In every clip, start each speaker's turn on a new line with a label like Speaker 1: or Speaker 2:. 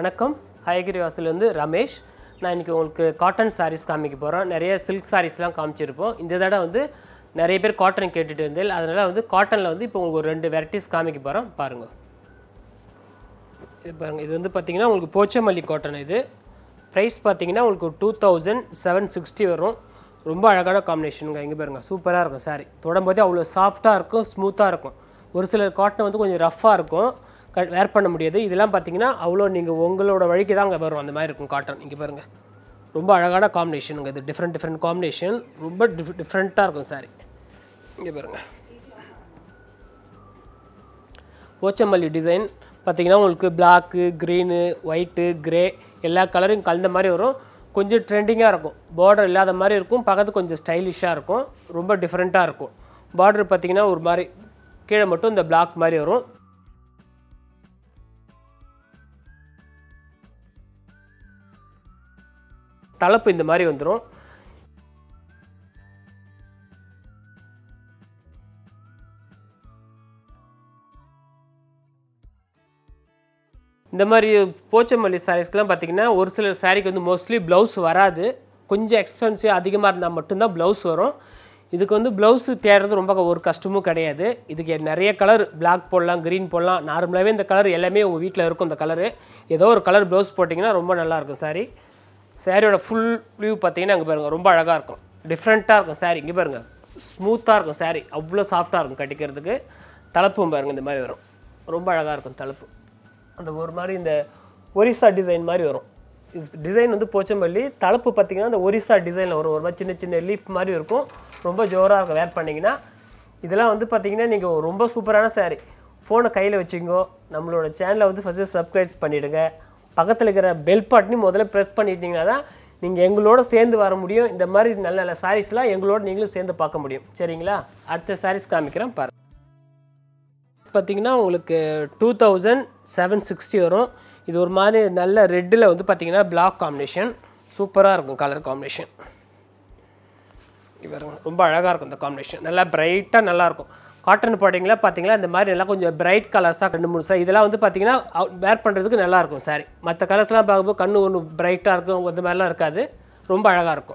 Speaker 1: வணக்கம் ஹயகிரி வாசல்லேருந்து ரமேஷ் நான் இன்றைக்கி உங்களுக்கு காட்டன் சாரீஸ் காமிக்க போகிறோம் நிறைய சில்க் சாரீஸ்லாம் காமிச்சிருப்போம் இந்த தடவை வந்து நிறைய பேர் காட்டன் கேட்டுட்டு இருந்தேன் அதனால் வந்து காட்டனில் வந்து இப்போ உங்களுக்கு ஒரு ரெண்டு வெரைட்டிஸ் காமிக்க போகிறோம் பாருங்கள் இது பாருங்கள் இது வந்து பார்த்தீங்கன்னா உங்களுக்கு போச்சமல்லி காட்டன் இது ப்ரைஸ் பார்த்தீங்கன்னா உங்களுக்கு டூ தௌசண்ட் செவன் சிக்ஸ்டி வரும் ரொம்ப அழகான காம்பினேஷனுங்க இங்கே பாருங்கள் சூப்பராக இருக்கும் சாரி தொடும்போதே அவ்வளோ சாஃப்டாக இருக்கும் ஸ்மூத்தாக இருக்கும் ஒரு சிலர் காட்டன் வந்து கொஞ்சம் ரஃப்பாக இருக்கும் க வேர் பண்ண முடியாது இதெல்லாம் பார்த்தீங்கன்னா அவ்வளோ நீங்கள் உங்களோட வழிக்கு தான் அங்கே வரும் அந்த மாதிரி இருக்கும் காட்டன் இங்கே பாருங்கள் ரொம்ப அழகான காம்பினேஷனுங்க இது டிஃப்ரெண்ட் டிஃப்ரெண்ட் காம்பினேஷன் ரொம்ப டிஃப் டிஃப்ரெண்ட்டாக இருக்கும் சாரி இங்கே பாருங்கள் போச்சமல்லி டிசைன் பார்த்தீங்கன்னா உங்களுக்கு பிளாக்கு க்ரீனு ஒயிட்டு கிரே எல்லா கலரும் கலந்த மாதிரி வரும் கொஞ்சம் ட்ரெண்டிங்காக இருக்கும் பார்டர் இல்லாத மாதிரி இருக்கும் பக்கத்து கொஞ்சம் ஸ்டைலிஷாக இருக்கும் ரொம்ப டிஃப்ரெண்ட்டாக இருக்கும் பார்டர் பார்த்தீங்கன்னா ஒரு மாதிரி கீழே மட்டும் இந்த பிளாக் மாதிரி வரும் தலைப்பு இந்த மாதிரி வந்துடும் இந்த மாதிரி போச்சமல்லி சாரீஸ்க்கெலாம் பார்த்தீங்கன்னா ஒரு சில சாரீக்கு வந்து மோஸ்ட்லி ப்ளவுஸ் வராது கொஞ்சம் எக்ஸ்பென்சிவ் அதிகமாக இருந்தால் மட்டும்தான் ப்ளவுஸ் வரும் இதுக்கு வந்து ப்ளவுஸு தேடுறது ரொம்ப ஒரு கஷ்டமும் கிடையாது இதுக்கு நிறைய கலர் Black போடலாம் க்ரீன் போடலாம் நார்மலாகவே இந்த கலர் எல்லாமே உங்கள் வீட்டில் இருக்கும் இந்த கலரு ஏதோ ஒரு கலர் ப்ளவுஸ் போட்டிங்கன்னா ரொம்ப நல்லாயிருக்கும் சாரி சாரியோட ஃபுல் வியூ பார்த்தீங்கன்னா அங்கே பாருங்கள் ரொம்ப அழகாக இருக்கும் டிஃப்ரெண்ட்டாக இருக்கும் சாரி இங்கே பாருங்கள் ஸ்மூத்தாக இருக்கும் சாரி அவ்வளோ சாஃப்டாக இருக்கும் கட்டிக்கிறதுக்கு தலைப்பும் பாருங்கள் இந்த மாதிரி வரும் ரொம்ப அழகாக இருக்கும் தலைப்பு அந்த ஒரு மாதிரி இந்த ஒரிசா டிசைன் மாதிரி வரும் இது டிசைன் வந்து போச்சம்பள்ளி தலைப்பு பார்த்தீங்கன்னா அந்த ஒரிசா டிசைனில் வரும் ஒரு மாதிரி சின்ன சின்ன லீஃப் மாதிரி இருக்கும் ரொம்ப ஜோராக இருக்கும் வேர் பண்ணிங்கன்னா இதெல்லாம் வந்து பார்த்தீங்கன்னா நீங்கள் ரொம்ப சூப்பரான saree ஃபோனை கையில் வச்சுங்கோ நம்மளோட சேனலை வந்து ஃபஸ்ட்டு சப்ஸ்கிரைப் பண்ணிவிடுங்க பக்கத்தில் இருக்கிற பெல் பட்டனி முதல்ல ப்ரெஸ் பண்ணிட்டீங்கன்னா தான் நீங்கள் எங்களோட சேர்ந்து வர முடியும் இந்த மாதிரி நல்ல நல்ல சாரீஸ்லாம் எங்களோட நீங்களும் சேர்ந்து பார்க்க முடியும் சரிங்களா அடுத்த சாரீஸ் காமிக்கிறேன் பாருங்க பார்த்தீங்கன்னா உங்களுக்கு டூ தௌசண்ட் செவன் சிக்ஸ்டி வரும் இது ஒரு மாதிரி நல்ல ரெட்டில் வந்து பார்த்தீங்கன்னா பிளாக் காம்பினேஷன் சூப்பராக இருக்கும் கலர் காம்பினேஷன் பாருங்க ரொம்ப அழகாக இருக்கும் இந்த காம்பினேஷன் நல்லா பிரைட்டாக நல்லாயிருக்கும் காட்டன் போட்டிங்களா பார்த்தீங்களா இந்த மாதிரி எல்லாம் கொஞ்சம் பிரைட் கலர்ஸாக ரெண்டு மூணு சார் இதெல்லாம் வந்து பார்த்தீங்கன்னா வேர் பண்ணுறதுக்கு நல்லாயிருக்கும் சாரி மற்ற கலர்ஸ்லாம் பார்க்கும்போது கண்ணு ஒன்று பிரைட்டாக இருக்கும் இந்த மாதிரிலாம் இருக்காது ரொம்ப அழகாக இருக்கும்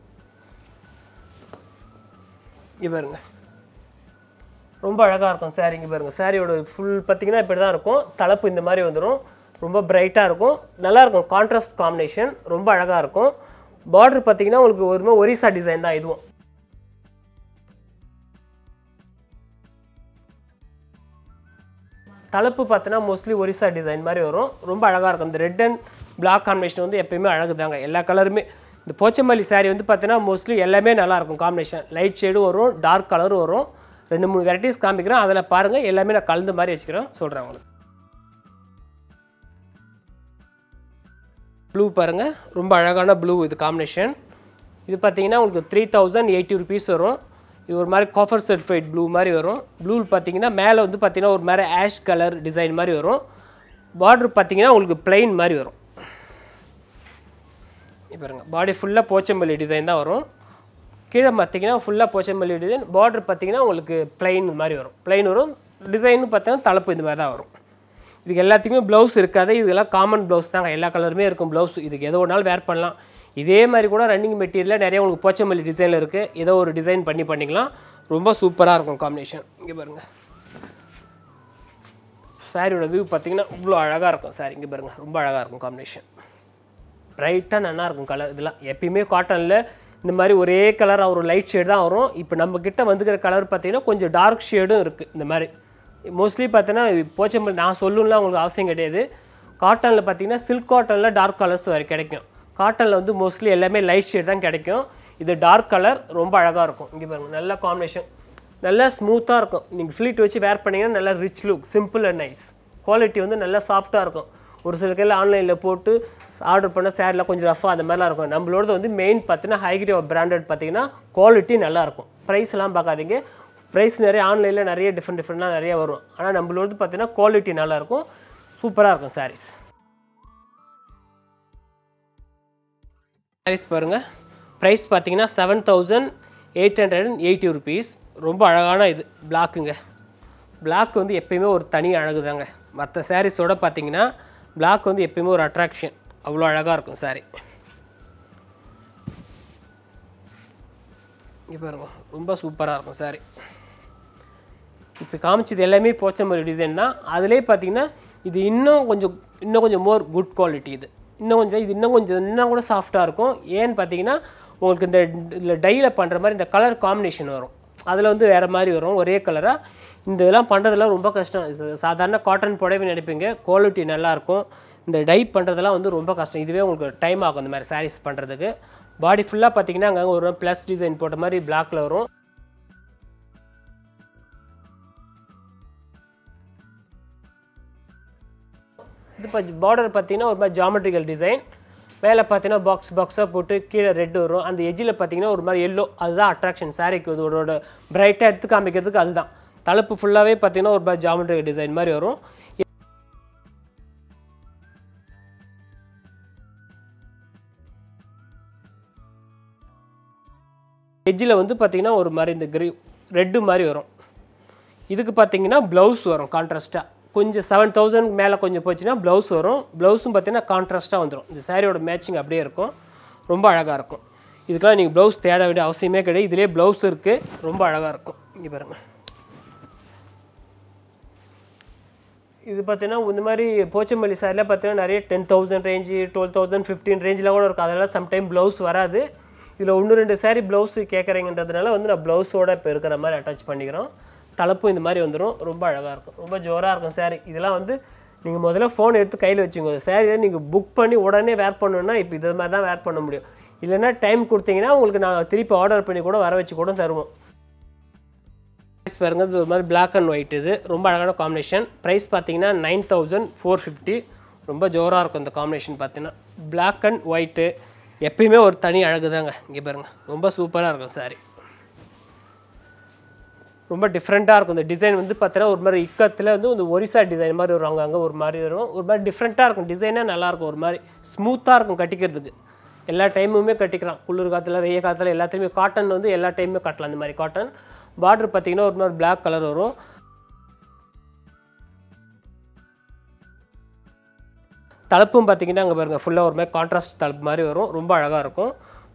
Speaker 1: இங்கே பாருங்க ரொம்ப அழகாக இருக்கும் சாரி இங்கே பாருங்க சாரியோட ஃபுல் பார்த்தீங்கன்னா இப்படி தான் இருக்கும் தலைப்பு இந்த மாதிரி வந்துடும் ரொம்ப பிரைட்டாக இருக்கும் நல்லா இருக்கும் கான்ட்ராஸ்ட் காம்பினேஷன் ரொம்ப அழகாக இருக்கும் பார்டர் பார்த்தீங்கன்னா உங்களுக்கு ஒரு மாதிரி ஒரிசா டிசைன் தான் இதுவும் தலைப்பு பார்த்தீங்கன்னா மோஸ்ட்லி ஒரிசா டிசைன் மாதிரி வரும் ரொம்ப அழகாக இருக்கும் இந்த ரெட் அண்ட் பிளாக் காம்பினேஷன் வந்து எப்பயுமே அழகு தாங்க எல்லா கலருமே இந்த போச்சமல்லி saree வந்து பார்த்தீங்கன்னா மோஸ்ட்லி எல்லாமே நல்லா இருக்கும் காம்பினேஷன் லைட் ஷேடும் வரும் டார்க் கலரும் வரும் ரெண்டு மூணு வெரைட்டிஸ் காமிக்கிறேன் அதில் பாருங்கள் எல்லாமே நான் கலந்து மாதிரி வச்சுக்கிறேன் சொல்கிறேன் உங்களுக்கு ப்ளூ பாருங்கள் ரொம்ப அழகான ப்ளூ இது காம்பினேஷன் இது பார்த்தீங்கன்னா உங்களுக்கு த்ரீ தௌசண்ட் எயிட்டி ருபீஸ் வரும் இது ஒரு மாதிரி காஃபர் சர்டிஃபைட் ப்ளூ மாதிரி வரும் ப்ளூ பார்த்தீங்கன்னா மேலே வந்து பார்த்தீங்கன்னா ஒரு மாதிரி ஆஷ் கலர் டிசைன் மாதிரி வரும் பார்டர் பார்த்தீங்கன்னா உங்களுக்கு plain மாதிரி வரும் இப்போ பாருங்க பாடி ஃபுல்லாக போச்சம்பள்ளி டிசைன் தான் வரும் கீழே பார்த்தீங்கன்னா ஃபுல்லாக போச்சம்பள்ளி டிசைன் பார்டர் பார்த்தீங்கன்னா உங்களுக்கு பிளைன் மாதிரி வரும் பிளைன் வரும் டிசைன்னு பார்த்தீங்கன்னா தலைப்பு இந்த மாதிரி தான் வரும் இதுக்கு எல்லாத்துக்குமே ப்ளவுஸ் இருக்காது இதெல்லாம் காமன் ப்ளவுஸ் தாங்க எல்லா கலருமே இருக்கும் ப்ளவுஸ் இதுக்கு எதோ ஒரு நாள் வேர் பண்ணலாம் இதே மாதிரி கூட ரன்னிங் மெட்டீரியலில் நிறைய உங்களுக்கு போச்சமல்லி டிசைனில் இருக்குது ஏதோ ஒரு டிசைன் பண்ணி பண்ணிக்கலாம் ரொம்ப சூப்பராக இருக்கும் காம்பினேஷன் இங்கே பாருங்கள் சாரியோட வியூ பார்த்தீங்கன்னா இவ்வளோ அழகாக இருக்கும் சாரி இங்கே பாருங்கள் ரொம்ப அழகாக இருக்கும் காம்பினேஷன் பிரைட்டாக நல்லா இருக்கும் கலர் இதெல்லாம் எப்பயுமே காட்டனில் இந்த மாதிரி ஒரே கலர் ஒரு லைட் ஷேட் தான் வரும் இப்போ நம்ம கிட்ட வந்துக்கிற கலர் பார்த்தீங்கன்னா கொஞ்சம் டார்க் ஷேடும் இருக்குது இந்த மாதிரி மோஸ்ட்லி பார்த்தீங்கன்னா போச்சம்பள்ளி நான் சொல்லணும்லாம் உங்களுக்கு அவசியம் கிடையாது காட்டனில் பார்த்தீங்கன்னா சில்க் காட்டனில் டார்க் கலர்ஸ் வரை கிடைக்கும் காட்டனில் வந்து மோஸ்ட்லி எல்லாமே லைட் ஷேட் தான் கிடைக்கும் இது டார்க் கலர் ரொம்ப அழகாக இருக்கும் இங்கே பாருங்க நல்ல காம்பினேஷன் நல்லா ஸ்மூத்தாக இருக்கும் நீங்கள் ஃப்ளீட் வச்சு வேர் பண்ணீங்கன்னா நல்லா rich look simple and nice quality வந்து நல்லா சாஃப்டாக இருக்கும் ஒரு சில கையில் ஆன்லைனில் போட்டு ஆர்டர் பண்ண சேரில் கொஞ்சம் ரஃபாக அந்த மாதிரிலாம் இருக்கும் நம்மளோடது வந்து மெயின் பார்த்தீங்கன்னா ஹைகிரி பிராண்டட் பார்த்தீங்கன்னா குவாலிட்டி நல்லாயிருக்கும் ப்ரைஸ்லாம் பார்க்காதீங்க ப்ரைஸ் நிறைய ஆன்லைனில் நிறைய டிஃப்ரெண்ட் டிஃப்ரெண்ட்லாம் நிறைய வரும் ஆனால் நம்மளோடது பார்த்தீங்கன்னா குவாலிட்டி நல்லாயிருக்கும் சூப்பராக இருக்கும் சாரீஸ் சாரீஸ் பாருங்கள் ப்ரைஸ் பார்த்தீங்கன்னா seven thousand eight hundred and eighty rupees ரொம்ப அழகான இது பிளாக்குங்க பிளாக் வந்து எப்பயுமே ஒரு தனி அழகு தாங்க மற்ற சாரீஸோட பார்த்தீங்கன்னா பிளாக் வந்து எப்பயுமே ஒரு அட்ராக்ஷன் அவ்வளோ அழகாக இருக்கும் சாரி இங்கே பாருங்க ரொம்ப சூப்பராக இருக்கும் சாரி இப்போ காமிச்சது எல்லாமே போச்சம்பள்ளி டிசைன் தான் அதிலே பார்த்தீங்கன்னா இது இன்னும் கொஞ்சம் இன்னும் கொஞ்சம் மோர் குட் குவாலிட்டி இது இன்னும் கொஞ்சம் இது இன்னும் கொஞ்சம் இன்னும் கூட சாஃப்டாக இருக்கும் ஏன்னு பார்த்தீங்கன்னா உங்களுக்கு இந்த இதில் டையில் பண்ணுற மாதிரி இந்த கலர் காம்பினேஷன் வரும் அதில் வந்து வேறு மாதிரி வரும் ஒரே கலராக இந்த இதெல்லாம் பண்ணுறதுலாம் ரொம்ப கஷ்டம் இது சாதாரண காட்டன் புடவை நினைப்பீங்க குவாலிட்டி நல்லாயிருக்கும் இந்த டை பண்ணுறதெல்லாம் வந்து ரொம்ப கஷ்டம் இதுவே உங்களுக்கு டைம் ஆகும் இந்த மாதிரி சாரீஸ் பண்ணுறதுக்கு பாடி ஃபுல்லாக பார்த்தீங்கன்னா அங்கே ஒரு ப்ளஸ் டிசைன் போட்ட மாதிரி பிளாக்ல வரும் இது இப்போ பார்டர் பார்த்தீங்கன்னா ஒரு மாதிரி ஜாமெட்ரிக்கல் டிசைன் மேலே பார்த்தீங்கன்னா பாக்ஸ் பாக்ஸாக போட்டு கீழே ரெட் வரும் அந்த எஜ்ஜில் பார்த்தீங்கன்னா ஒரு மாதிரி எல்லோ அதுதான் அட்ராக்ஷன் சாரிக்கு இதோட பிரைட்டாக எடுத்து காமிக்கிறதுக்கு அதுதான் தலைப்பு ஃபுல்லாகவே பார்த்தீங்கன்னா ஒரு மாதிரி ஜாமெட்ரிக்கல் டிசைன் மாதிரி வரும் எஜ்ஜில் வந்து பார்த்தீங்கன்னா ஒரு மாதிரி இந்த கிரீ ரெட்டு மாதிரி வரும் இதுக்கு பார்த்தீங்கன்னா ப்ளவுஸ் வரும் கான்ட்ராஸ்ட்டாக கொஞ்சம் செவன் தௌசண்ட் மேலே கொஞ்சம் போச்சுன்னா ப்ளவுஸ் வரும் ப்ளவுஸும் பார்த்தீங்கன்னா கான்ட்ராஸ்ட்டாக வந்துடும் இந்த சாரியோட மேட்சிங் அப்படியே இருக்கும் ரொம்ப அழகாக இருக்கும் இதுக்கெல்லாம் நீங்கள் ப்ளவுஸ் தேட வேண்டிய அவசியமே கிடையாது இதிலே ப்ளவுஸ் இருக்குது ரொம்ப அழகாக இருக்கும் இங்கே பாருங்கள் இது பார்த்தீங்கன்னா இந்த மாதிரி போச்சம்பள்ளி சாரியில் பார்த்தீங்கன்னா நிறைய ten thousand range twelve thousand fifteen ரேஞ்சில் கூட இருக்கும் அதெல்லாம் சம்டைம் ப்ளவுஸ் வராது இதில் ஒன்று ரெண்டு சாரி ப்ளவுஸ் கேட்குறீங்கன்றதுனால வந்து நான் ப்ளவுஸோட இப்போ இருக்கிற மாதிரி அட்டாச் பண்ணிக்கிறோம் தலைப்பும் இந்த மாதிரி வந்துடும் ரொம்ப அழகாக இருக்கும் ரொம்ப ஜோராக இருக்கும் சாரி இதெல்லாம் வந்து நீங்கள் முதல்ல ஃபோன் எடுத்து கையில் வச்சுக்கோங்க சாரியை நீங்கள் புக் பண்ணி உடனே வேர் பண்ணணுன்னா இப்போ இது மாதிரி தான் வேர் பண்ண முடியும் இல்லைன்னா டைம் கொடுத்தீங்கன்னா உங்களுக்கு நான் திருப்பி ஆர்டர் பண்ணி கூட வர வச்சு கூட தருவோம் ப்ரைஸ் பாருங்க இது ஒரு மாதிரி பிளாக் அண்ட் ஒயிட் இது ரொம்ப அழகான காம்பினேஷன் ப்ரைஸ் பார்த்தீங்கன்னா நைன் தௌசண்ட் ஃபோர் ஃபிஃப்டி ரொம்ப ஜோராக இருக்கும் இந்த காம்பினேஷன் பார்த்தீங்கன்னா பிளாக் அண்ட் ஒயிட்டு எப்பயுமே ஒரு தனி அழகு தாங்க இங்கே பாருங்க ரொம்ப சூப்பராக இருக்கும் சாரி ரொம்ப டிஃப்ரெண்ட்டாக இருக்கும் இந்த டிசைன் வந்து பார்த்தீங்கன்னா ஒரு மாதிரி இக்கத்தில் வந்து இந்த ஒரிசா டிசைன் மாதிரி வரும் அங்கே ஒரு மாதிரி வரும் ஒரு மாதிரி டிஃப்ரெண்ட்டாக இருக்கும் டிசைனே நல்லாயிருக்கும் ஒரு மாதிரி ஸ்மூத்தாக இருக்கும் கட்டிக்கிறதுக்கு எல்லா டைமுமே கட்டிக்கலாம் குளிர் காற்றுல வெய்ய காற்றுல எல்லாத்தையுமே காட்டன் வந்து எல்லா டைமுமே கட்டலாம் இந்த மாதிரி காட்டன் பார்டர் பார்த்தீங்கன்னா ஒரு மாதிரி பிளாக் கலர் வரும் தலைப்பும் பார்த்தீங்கன்னா அங்கே பாருங்கள் ஃபுல்லாக ஒரு மாதிரி கான்ட்ராஸ்ட் தலைப்பு மாதிரி வரும் ரொம்ப அழகாக இருக்கும்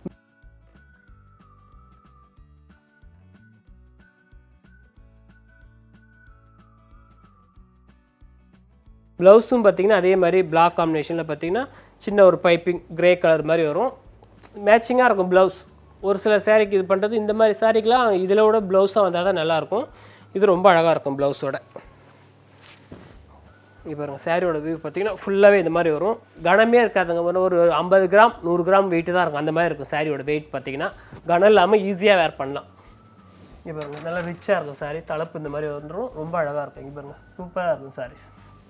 Speaker 1: ப்ளவுஸும் பார்த்தீங்கன்னா அதே மாதிரி பிளாக் காம்பினேஷனில் பார்த்தீங்கன்னா சின்ன ஒரு பைப்பிங் கிரே கலர் மாதிரி வரும் மேட்சிங்காக இருக்கும் ப்ளவுஸ் ஒரு சில சாரீக்கு இது பண்ணுறது இந்த மாதிரி சாரீக்கெலாம் இதில் விட ப்ளவுஸாக வந்தால் தான் நல்லாயிருக்கும் இது ரொம்ப அழகாக இருக்கும் ப்ளவுஸோட இங்கே பாருங்கள் சாரியோட வியூ பார்த்தீங்கன்னா ஃபுல்லாகவே இந்த மாதிரி வரும் கனமே இருக்காதுங்க ஒரு ஒரு ஐம்பது கிராம் நூறு கிராம் வெயிட்டு தான் இருக்கும் அந்த மாதிரி இருக்கும் சாரியோட வெயிட் பார்த்தீங்கன்னா கனம் இல்லாமல் ஈஸியாக வேர் பண்ணலாம் இங்கே பாருங்கள் நல்லா ரிச்சாக இருக்கும் சாரி தலைப்பு இந்த மாதிரி வந்துடும் ரொம்ப அழகாக இருக்கும் இங்கே பாருங்கள் சூப்பராக இருக்கும் saris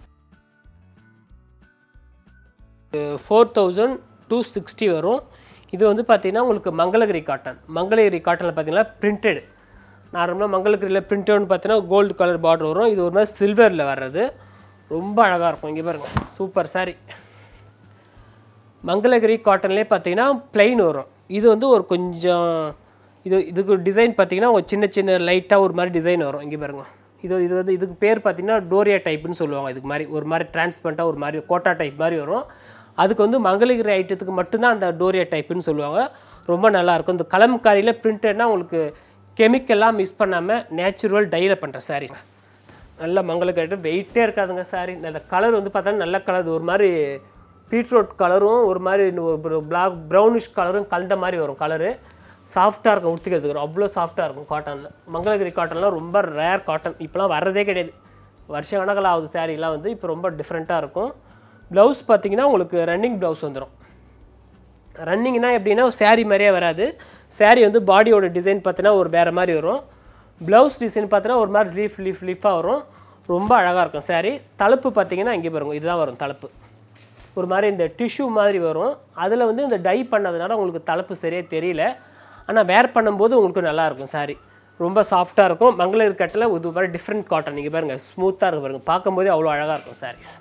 Speaker 1: four thousand two sixty வரும் இது வந்து பார்த்தீங்கன்னா உங்களுக்கு மங்களகிரி காட்டன் மங்களகிரி காட்டனில் பார்த்தீங்கன்னா பிரிண்டட் நார்மலாக மங்களகிரியில் பிரிண்டட்னு பார்த்தீங்கன்னா கோல்டு கலர் பார்டர் வரும் இது ஒரு மாதிரி சில்வரில் வர்றது ரொம்ப அழகாக இருக்கும் இங்கே பாருங்கள் சூப்பர் சாரி மங்களகிரி காட்டன்லேயே பார்த்தீங்கன்னா பிளெயின் வரும் இது வந்து ஒரு கொஞ்சம் இது இதுக்கு டிசைன் பார்த்தீங்கன்னா ஒரு சின்ன சின்ன லைட்டாக ஒரு மாதிரி டிசைன் வரும் இங்கே பாருங்க இது இது வந்து இதுக்கு பேர் பார்த்தீங்கன்னா டோரியா டைப்புன்னு சொல்லுவாங்க இதுக்கு மாதிரி ஒரு மாதிரி டிரான்ஸ்பரண்ட்டாக ஒரு மாதிரி கோட்டா டைப் மாதிரி வரும் அதுக்கு வந்து மங்களகிரி ஐட்டத்துக்கு மட்டும்தான் அந்த டோரியா டைப்புன்னு சொல்லுவாங்க ரொம்ப நல்லாயிருக்கும் இந்த கலம்காரியில் பிரிண்டட்னா உங்களுக்கு கெமிக்கல்லாம் மிஸ் பண்ணாமல் நேச்சுரல் டையில் பண்ணுற சாரீ நல்ல மங்களுக்கு ஐட்டம் வெயிட்டே இருக்காதுங்க சாரி அந்த கலர் வந்து பார்த்தா நல்ல கலர் ஒரு மாதிரி பீட்ரூட் கலரும் ஒரு மாதிரி ஒரு பிளாக் ப்ரௌனிஷ் கலரும் கலந்த மாதிரி வரும் கலரு சாஃப்டாக இருக்கும் உடுத்திக்கிறதுக்கு அவ்வளோ சாஃப்டாக இருக்கும் காட்டனில் மங்களகிரி காட்டன்லாம் ரொம்ப ரேர் காட்டன் இப்போலாம் வர்றதே கிடையாது வருஷ கணக்கில் ஆகுது சாரீலாம் வந்து இப்போ ரொம்ப டிஃப்ரெண்ட்டாக இருக்கும் ப்ளவுஸ் பார்த்தீங்கன்னா உங்களுக்கு ரன்னிங் ப்ளவுஸ் வந்துடும் ரன்னிங்னா எப்படின்னா saree மாதிரியே வராது saree வந்து பாடியோட டிசைன் பார்த்தீங்கன்னா ஒரு வேறு மாதிரி வரும் ப்ளவுஸ் டிசைன் பார்த்தீங்கன்னா ஒரு மாதிரி லீஃப் லீஃப் லீஃபாக வரும் ரொம்ப அழகாக இருக்கும் saree தலைப்பு பார்த்தீங்கன்னா இங்கே பாருங்க இதுதான் வரும் தலைப்பு ஒரு மாதிரி இந்த டிஷ்யூ மாதிரி வரும் அதில் வந்து இந்த டை பண்ணதுனால உங்களுக்கு தலைப்பு சரியாக தெரியல ஆனால் வேர் பண்ணும்போது உங்களுக்கு நல்லா இருக்கும் saree ரொம்ப சாஃப்டாக இருக்கும் மங்களகிரி கட்டில் இது மாதிரி டிஃப்ரெண்ட் காட்டன் நீங்கள் பாருங்கள் ஸ்மூத்தாக இருக்கு பாருங்க பார்க்கும்போதே அவ்வளோ அழகாக இருக்கும் sarees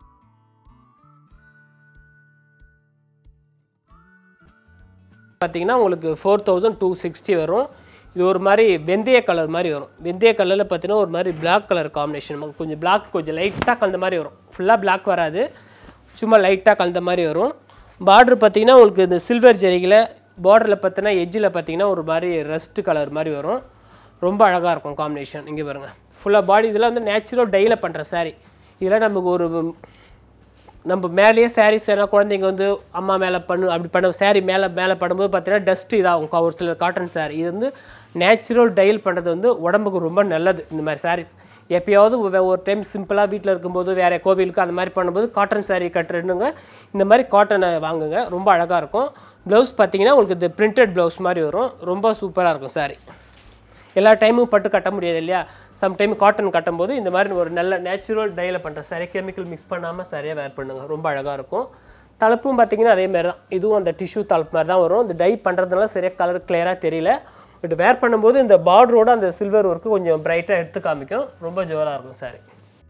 Speaker 1: பார்த்தீங்கன்னா உங்களுக்கு ஃபோர் தௌசண்ட் டூ சிக்ஸ்டி வரும் இது ஒரு மாதிரி வெந்தய கலர் மாதிரி வரும் வெந்தய கலரில் பார்த்தீங்கன்னா ஒரு மாதிரி Black கலர் காம்பினேஷன் கொஞ்சம் Black கொஞ்சம் லைட்டாக கலந்த மாதிரி வரும் ஃபுல்லாக Black வராது சும்மா லைட்டாக கலந்த மாதிரி வரும் பார்டர் பார்த்தீங்கன்னா உங்களுக்கு இந்த சில்வர் ஜெரிகில் பார்டரில் பார்த்தீங்கன்னா எட்ஜில் பார்த்தீங்கன்னா ஒரு மாதிரி ரஸ்ட் கலர் மாதிரி வரும் ரொம்ப அழகாக இருக்கும் காம்பினேஷன் இங்கே பாருங்கள் ஃபுல்லாக பாடி இதெல்லாம் வந்து நேச்சுரல் டையில் பண்ணுற saree இதெல்லாம் நமக்கு ஒரு நம்ம மேலேயே சாரீஸ் ஏன்னா குழந்தைங்க வந்து அம்மா மேலே பண்ணு அப்படி பண்ண saree மேலே மேலே படும்போது பார்த்தீங்கன்னா டஸ்ட் இதாகும் ஒரு சில காட்டன் saree இது வந்து நேச்சுரல் டைல் பண்ணுறது வந்து உடம்புக்கு ரொம்ப நல்லது இந்த மாதிரி sarees எப்பயாவது ஒரு- ஒரு டைம் சிம்பிளாக வீட்டில் இருக்கும்போது வேறு கோவிலுக்கு அந்த மாதிரி பண்ணும்போது காட்டன் saree கட்டுறதுங்க இந்த மாதிரி காட்டனை வாங்குங்க ரொம்ப அழகாக இருக்கும் ப்ளவுஸ் பார்த்தீங்கன்னா உங்களுக்கு இந்த பிரிண்டட் ப்ளவுஸ் மாதிரி வரும் ரொம்ப சூப்பராக இருக்கும் saree எல்லா டைமும் பட்டு கட்ட முடியாது இல்லையா சம் டைம் காட்டன் கட்டும்போது இந்த மாதிரி ஒரு நல்ல நேச்சுரல் டைல பண்ணுற saree கெமிக்கல் மிக்ஸ் பண்ணாமல் சரியாக வேர் பண்ணுங்க ரொம்ப அழகாக இருக்கும் தலப்பும் பார்த்தீங்கன்னா அதே மாதிரி தான் இதுவும் அந்த டிஷ்யூ தலப்பு மாதிரி தான் வரும் இந்த டை பண்ணுறதுனால சரியாக கலர் கிளியராக தெரியல பட் வேர் பண்ணும்போது இந்த பார்டரோட அந்த சில்வர் ஒர்க்கு கொஞ்சம் பிரைட்டாக எடுத்து காமிக்கும் ரொம்ப ஜோராக இருக்கும் saree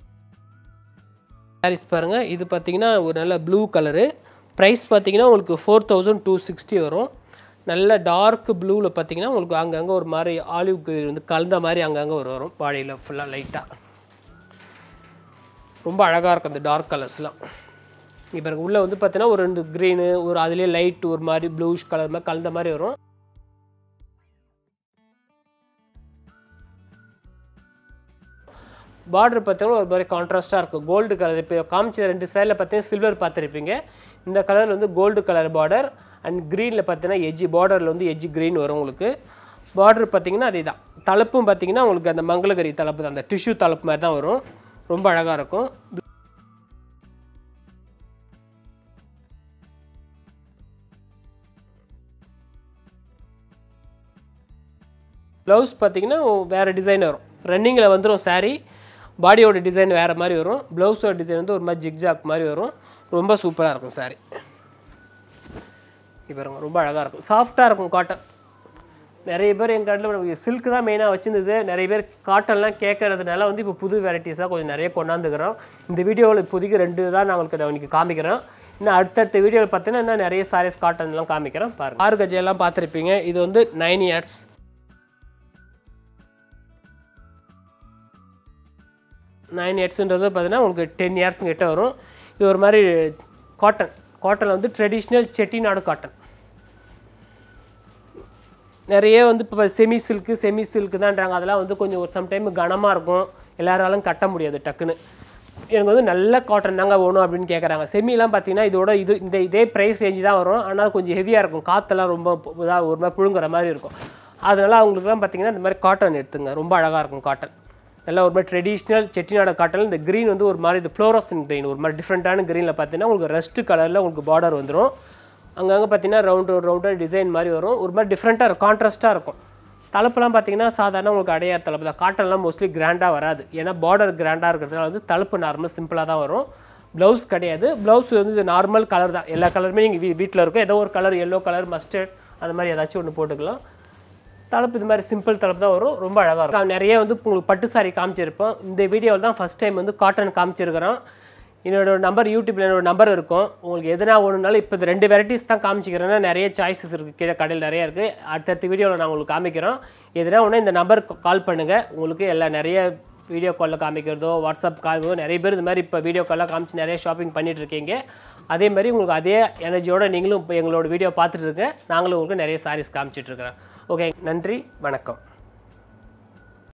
Speaker 1: சாரீஸ் பாருங்கள் இது பார்த்தீங்கன்னா ஒரு நல்ல ப்ளூ கலரு ப்ரைஸ் பார்த்தீங்கன்னா உங்களுக்கு ஃபோர் தௌசண்ட் டூ சிக்ஸ்டி வரும் நல்ல டார்க் ப்ளூவில் பார்த்தீங்கன்னா உங்களுக்கு அங்கங்கே ஒரு மாதிரி ஆலிவ் green வந்து கலந்த மாதிரி அங்கங்கே ஒரு வரும் பாடியில் ஃபுல்லாக லைட்டாக ரொம்ப அழகாக இருக்கும் அந்த டார்க் கலர்ஸ்லாம் இப்போ எனக்கு உள்ளே வந்து பார்த்தீங்கன்னா ஒரு ரெண்டு க்ரீனு ஒரு அதுலேயே லைட் ஒரு மாதிரி ப்ளூஷ் கலர் மாதிரி கலந்த மாதிரி வரும் பார்டர் பார்த்தீங்கன்னா ஒரு மாதிரி கான்ட்ராஸ்ட்டாக இருக்கும் கோல்டு கலர் இப்போ காமிச்ச ரெண்டு சைடில் பார்த்தீங்கன்னா சில்வர் பார்த்துருப்பீங்க இந்த கலர் வந்து கோல்டு கலர் பார்டர் அண்ட் க்ரீனில் பார்த்தீங்கன்னா எஜ்ஜி பார்டரில் வந்து எஜ்ஜி க்ரீன் வரும் உங்களுக்கு பார்டர் பார்த்தீங்கன்னா அதே தான் தலப்பும் பார்த்தீங்கன்னா உங்களுக்கு அந்த மங்களகரி தலப்பு தான் அந்த டிஷ்யூ தலப்பு மாதிரி தான் வரும் ரொம்ப அழகாக இருக்கும் ப்ளவுஸ் பார்த்தீங்கன்னா வேறு டிசைன் வரும் ரன்னிங்கில் வந்துடும் saree பாடியோட டிசைன் வேறு மாதிரி வரும் ப்ளவுஸோட டிசைன் வந்து ஒரு மாதிரி ஜிக்ஜாக் மாதிரி வரும் ரொம்ப சூப்பராக இருக்கும் saree இப்போ பாருங்க ரொம்ப அழகாக இருக்கும் சாஃப்டாக இருக்கும் காட்டன் நிறைய பேர் எங்கள் கடையில் சில்க் தான் மெயினாக வச்சிருந்தது நிறைய பேர் காட்டன்லாம் கேட்கறதுனால வந்து இப்போ புது வெரைட்டிஸாக கொஞ்சம் நிறைய கொண்டாந்துக்கிறோம் இந்த வீடியோவில் இப்போதைக்கு ரெண்டு தான் நான் உங்களுக்கு நான் இன்னைக்கு காமிக்கிறேன் இன்னும் அடுத்தடுத்த வீடியோவில் பார்த்தீங்கன்னா இன்னும் நிறைய சாரீஸ் காட்டன்லாம் காமிக்கிறேன் பாருங்க ஆறு கஜையெல்லாம் பார்த்துருப்பீங்க இது வந்து நைன் இயர்ஸ் நைன் இயர்ஸ்ன்றது பார்த்தீங்கன்னா உங்களுக்கு டென் இயர்ஸ் கிட்ட வரும் இது ஒரு மாதிரி காட்டன் காட்டனில் வந்து ட்ரெடிஷ்னல் செட்டிநாடு காட்டன் நிறைய வந்து இப்போ செமி சில்க்கு செமி சில்க்கு தான்றாங்க அதெல்லாம் வந்து கொஞ்சம் ஒரு சம்டைம் கனமாக இருக்கும் எல்லாராலும் கட்ட முடியாது டக்குன்னு எனக்கு வந்து நல்ல காட்டன் தாங்க வேணும் அப்படின்னு கேட்குறாங்க செமிலாம் பார்த்தீங்கன்னா இதோட இது இந்த இதே ப்ரைஸ் ரேஞ்சு தான் வரும் ஆனால் கொஞ்சம் ஹெவியாக இருக்கும் காற்றெல்லாம் ரொம்ப இதாக ஒரு மாதிரி புழுங்குற மாதிரி இருக்கும் அதனால அவங்களுக்குலாம் பார்த்தீங்கன்னா இந்த மாதிரி காட்டன் எடுத்துங்க ரொம்ப அழகாக இருக்கும் காட்டன் நல்லா ஒரு மாதிரி ட்ரெடிஷ்னல் செட்டிநாடு காட்டன் இந்த க்ரீன் வந்து ஒரு மாதிரி இது ஃப்ளோரசன் க்ரீன் ஒரு மாதிரி டிஃப்ரெண்ட்டான க்ரீனில் பார்த்தீங்கன்னா உங்களுக்கு ரெஸ்ட் கலரில் உங்களுக்கு பார்டர் வந்துடும் அங்கங்கே பார்த்தீங்கன்னா ரவுண்டு ரவுண்டாக டிசைன் மாதிரி வரும் ஒரு மாதிரி டிஃப்ரெண்ட்டாக இருக்கும் கான்ட்ராஸ்ட்டாக இருக்கும் தலப்புலாம் பார்த்தீங்கன்னா சாதாரண உங்களுக்கு அடையார் தலப்பு தான் காட்டன்லாம் மோஸ்ட்லி கிராண்டாக வராது ஏன்னா பார்டர் கிராண்டாக இருக்கிறதுனால வந்து தலப்பு நார்மல் சிம்பிளாக தான் வரும் ப்ளவுஸ் கிடையாது ப்ளவுஸ் வந்து இது நார்மல் கலர் தான் எல்லா கலருமே நீங்கள் வீ வீட்டில் இருக்கும் ஏதோ ஒரு கலர் எல்லோ கலர் மஸ்டர்ட் அந்த மாதிரி ஏதாச்சும் ஒன்று போட்டுக்கலாம் தலப்பு இது மாதிரி சிம்பிள் தலப்பு தான் வரும் ரொம்ப அழகாக இருக்கும் நிறைய வந்து உங்களுக்கு பட்டு சாரி காமிச்சிருப்போம் இந்த வீடியோவில் தான் ஃபஸ்ட் டைம் வந்து காட்டன் காமிச்சிருக்கிறோம் என்னோட நம்பர் யூடியூப்பில் என்னோட நம்பர் இருக்கும் உங்களுக்கு எதனா ஒன்றுனாலும் இப்போ இந்த ரெண்டு வெரைட்டிஸ் தான் காமிச்சிக்கிறேன்னா நிறைய சாய்ஸஸ் இருக்குது கீழே கடையில் நிறைய இருக்குது அடுத்தடுத்த வீடியோவில் நான் உங்களுக்கு காமிக்கிறோம் எதனா ஒன்று இந்த நம்பர் கால் பண்ணுங்கள் உங்களுக்கு எல்லா நிறைய வீடியோ காலில் காமிக்கிறதோ வாட்ஸ்அப் கால்வோ நிறைய பேர் இந்த மாதிரி இப்போ வீடியோ காலில் காமிச்சு நிறைய ஷாப்பிங் பண்ணிட்டு இருக்கீங்க அதே மாதிரி உங்களுக்கு அதே எனர்ஜியோட நீங்களும் இப்போ எங்களோட வீடியோ பார்த்துட்டு இருக்க நாங்களும் உங்களுக்கு நிறைய சாரீஸ் காமிச்சிட்டு இருக்கிறோம் ஓகே நன்றி வணக்கம்